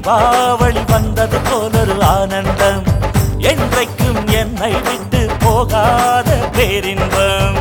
தீபாவளி வந்தது போலொரு ஆனந்தம் என்றைக்கும் என்னை விட்டு போகாத பேரின்பம்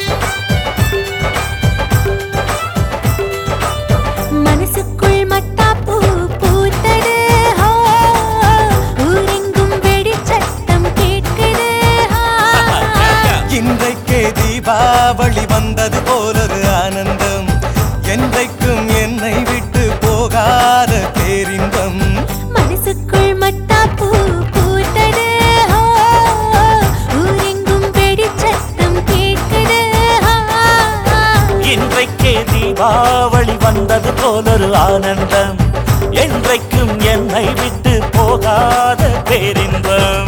மனசுக்குள் மத்தாப்பூ பூத்தது ஹோ, ஊரெங்கும் வெடிச்சத்தம் கேட்குது ஹா. இன்றைக்கே தீபாவளி வந்தது போலொரு ஆனந்தம் என்றைக்கும் என்னை விட்டு போகாத பேரின்பம் மனசுக்குள் மத்தாப்பூ பூத்தது ஹோ, ஊரெங்கும் வெடிச்சத்தம் கேட்குது ஹா. இன்றைக்கே தீபாவளி வந்தது போலொரு ஆனந்தம் என்றைக்கும் என்னை விட்டு போகாத பேரின்பம்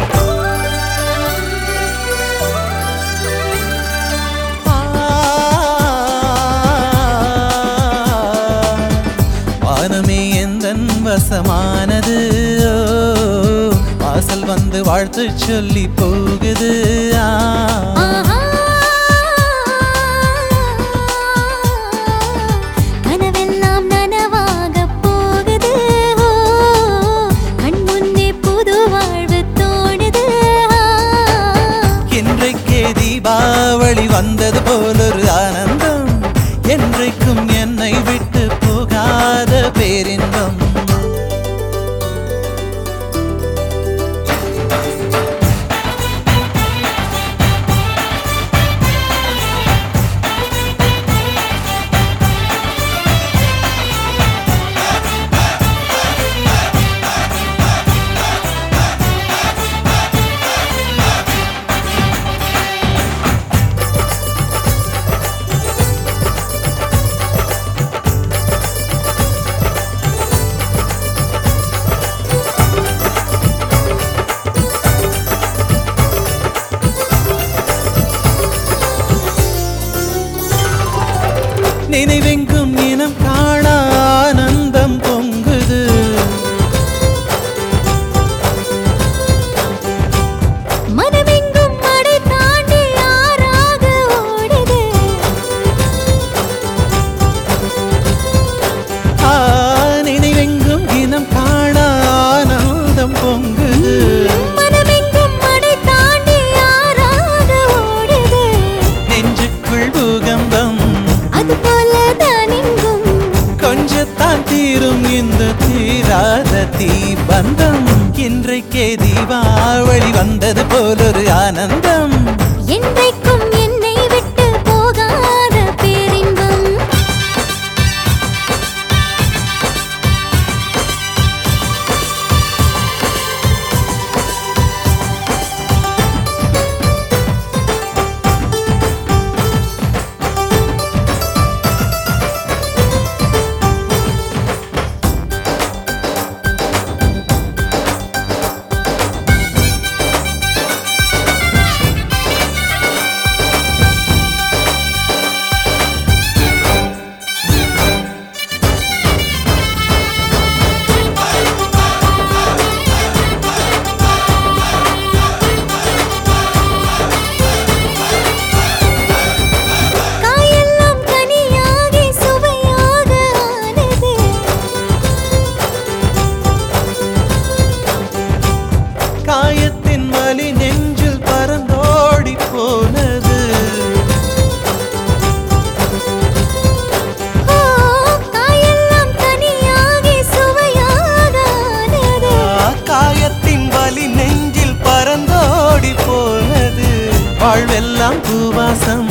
வானமே எந்தன் வசமானது ஓ, வாசல் வந்து வாழ்த்து சொல்லி போகுது ஆ. ஆஹா. கனவெல்லாம் நனவாகப் போகுது ஓ, கண் முன்னே புது வாழ்வு தோணுது ஆ. இன்றைக்கே தீபாவளி வந்தது போலொரு ஆனந்தம் என்றைக்கும் என்னை விட்டு போகாத பேரின்பம் நினைவெங்கும் இனம் காண ஆனந்தம் பொங்குது மனமெங்கும் மடை தாண்டி ஆறாக ஓடுது ஆ, நினைவெங்கும் இனம் காண ஆனந்தம் பொங்குது மனமெங்கும் மடை தாண்டி ஆறாக ஓடுது நெஞ்சுக்குள் பூகம்பம் அதுபோல தான் இங்கும் கொஞ்சத்தான் தீரும் இந்த தீராத தீபந்தம் இன்றைக்கே தீபாவளி வந்தது போலொரு ஆனந்தம் என்றைக்கும் என்னை விட்டு போகாத பேரின்பம் காயெல்லாம் கனியாகி சுவையாக ஆனது காயத்தின் வலி நெஞ்சில் பறந்தோடி போனது ஓ காயெல்லாம் கனியாகி சுவையாக ஆனது ஆ, காயத்தின் வலி நெஞ்சில் பறந்தோடி போனது வாழ்வெல்லாம் பூவாசம்